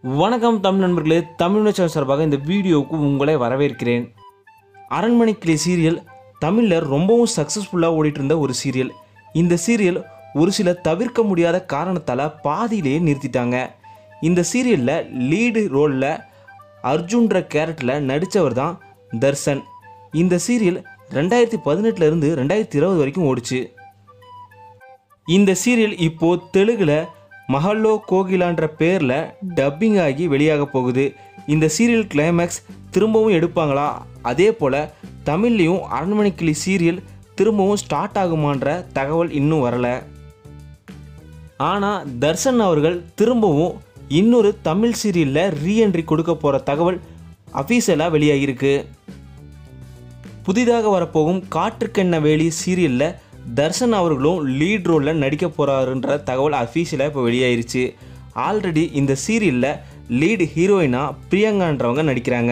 வணக்கம் தமிழ் நண்பர்களே தமிழ் சேனல் சார்பாக இந்த வீடியோவுக்கு உங்களை வரவேற்கிறேன் அரண்மனை கிளி சீரியல் தமிழில் ரொம்பவும் சக்ஸஸ்ஃபுல்லாக ஓடிட்டு இருந்த ஒரு சீரியல் இந்த சீரியல் ஒரு சில தவிர்க்க முடியாத காரணத்தால் பாதியிலேயே நிறுத்திட்டாங்க இந்த சீரியலில் லீடு ரோலில் அர்ஜுன்ற கேரக்டரில் நடித்தவர் தான் தர்சன் இந்த சீரியல் ரெண்டாயிரத்தி பதினெட்டுலேருந்து ரெண்டாயிரத்தி இருபது வரைக்கும் ஓடிச்சு இந்த சீரியல் இப்போ தெலுங்குல மஹல்லோ கோகிலான்ற பேரில் டப்பிங் ஆகி வெளியாக போகுது இந்த சீரியல் கிளைமேக்ஸ் திரும்பவும் எடுப்பாங்களா அதே போல் தமிழ்லேயும் அரண்மனை கிளி சீரியல் திரும்பவும் ஸ்டார்ட் ஆகுமான்ற தகவல் இன்னும் வரலை ஆனால் தர்ஷன் அவர்கள் திரும்பவும் இன்னொரு தமிழ் சீரியலில் ரீஎன்ட்ரி கொடுக்க போகிற தகவல் அஃபீஷியலாக வெளியாகிருக்கு புதிதாக வரப்போகும் காற்றுக்கென்ன வேலி சீரியலில் தர்ஷன் அவர்களும் லீட் ரோலில் நடிக்க போகிறாருன்ற தகவல் அஃபீஷியலாக இப்போ வெளியாயிருச்சு ஆல்ரெடி இந்த சீரியலில் லீடு ஹீரோயினாக பிரியங்கான்றவங்க நடிக்கிறாங்க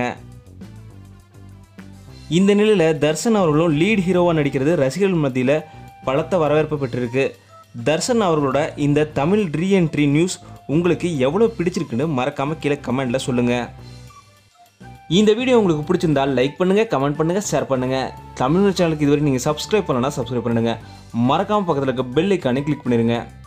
இந்த நிலையில் தர்ஷன் அவர்களும் லீட் ஹீரோவாக நடிக்கிறது ரசிகர்கள் மத்தியில் பலத்த வரவேற்பு பெற்றிருக்கு தர்ஷன் அவர்களோட இந்த தமிழ் ரீஎன்ட்ரி நியூஸ் உங்களுக்கு எவ்வளோ பிடிச்சிருக்குன்னு மறக்காமல் கீழே கமெண்டில் சொல்லுங்கள் இந்த வீடியோ உங்களுக்கு பிடிச்சிருந்தால் லைக் பண்ணுங்கள் கமெண்ட் பண்ணுங்கள் ஷேர் பண்ணுங்கள் தமிழ் சேனலுக்கு இதுவரை நீங்கள் சப்ஸ்கிரைப் பண்ணலன்னா சப்ஸ்கிரைப் பண்ணுங்கள் மறக்காமல் பக்கத்தில் இருக்க பெல் ஐக்கானே கிளிக் பண்ணிடுங்க